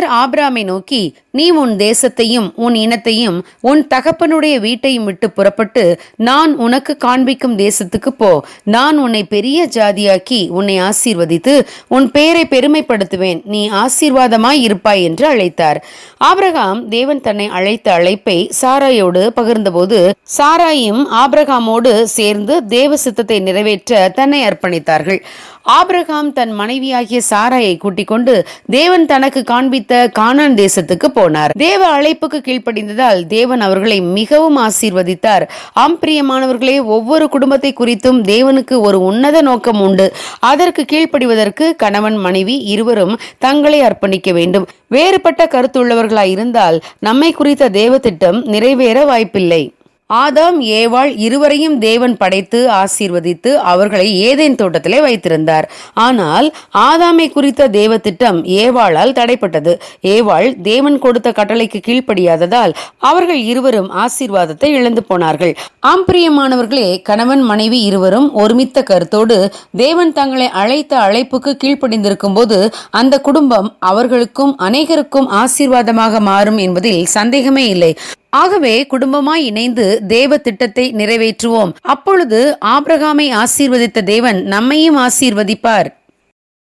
கர்த்தர் ஆபிராமை நோக்கி நீ உன் தேசத்தையும் உன் இனத்தையும் உன் தகப்பனுடைய வீட்டையும் விட்டு புறப்பட்டு நான் உனக்கு காண்பிக்கும் தேசத்துக்கு போ நான் உன்னை பெரிய ஜாதியாக்கி உன்னை ஆசீர்வதித்து உன் பேரை பெருமைப்படுத்துவேன் நீ ஆசீர்வாதமாய் இருப்பாய் என்று அழைத்தார் ஆபிரகாம் தேவன் தன்னை அழைத்த அழைப்பை சாராயோடு பகிர்ந்தபோது சாராயும் ஆபிரகாமோடு சேர்ந்து தேவ சித்தத்தை நிறைவேற்ற தன்னை அர்ப்பணித்தார்கள் ஆபிரகாம் தன் மனைவியாகிய சாராயை கூட்டிக் கொண்டு தேவன் தனக்கு காண்பித்த கானான் தேசத்துக்கு போனார் தேவ அழைப்புக்கு கீழ்ப்படிந்ததால் தேவன் அவர்களை மிகவும் ஆசீர்வதித்தார் ஆம் பிரியமானவர்களே ஒவ்வொரு குடும்பத்தை குறித்தும் தேவனுக்கு ஒரு உன்னத நோக்கம் உண்டு அதற்கு கீழ்ப்படிவதற்கு கணவன் மனைவி இருவரும் தங்களை அர்ப்பணிக்க வேண்டும் வேறுபட்ட கருத்துள்ளவர்களாய் இருந்தால் நம்மை குறித்த தேவ திட்டம் நிறைவேற வாய்ப்பில்லை ஆதாம் ஏவாள் இருவரையும் தேவன் படைத்து ஆசீர்வதித்து அவர்களை ஏதேன் தோட்டத்திலே வைத்திருந்தார் ஆனால் ஆதாமை குறித்த தேவ திட்டம் ஏவாளால் தடைப்பட்டது ஏவாள் தேவன் கொடுத்த கட்டளைக்கு கீழ்ப்படியாததால் அவர்கள் இருவரும் ஆசீர்வாதத்தை இழந்து போனார்கள் ஆம்பிரியமானவர்களே கணவன் மனைவி இருவரும் ஒருமித்த கருத்தோடு தேவன் தங்களை அழைத்த அழைப்புக்கு கீழ்ப்படிந்திருக்கும் போது அந்த குடும்பம் அவர்களுக்கும் அநேகருக்கும் ஆசீர்வாதமாக மாறும் என்பதில் சந்தேகமே இல்லை ஆகவே குடும்பமாய் இணைந்து தேவ திட்டத்தை நிறைவேற்றுவோம் அப்பொழுது ஆபிரகாமை ஆசீர்வதித்த தேவன் நம்மையும் ஆசீர்வதிப்பார்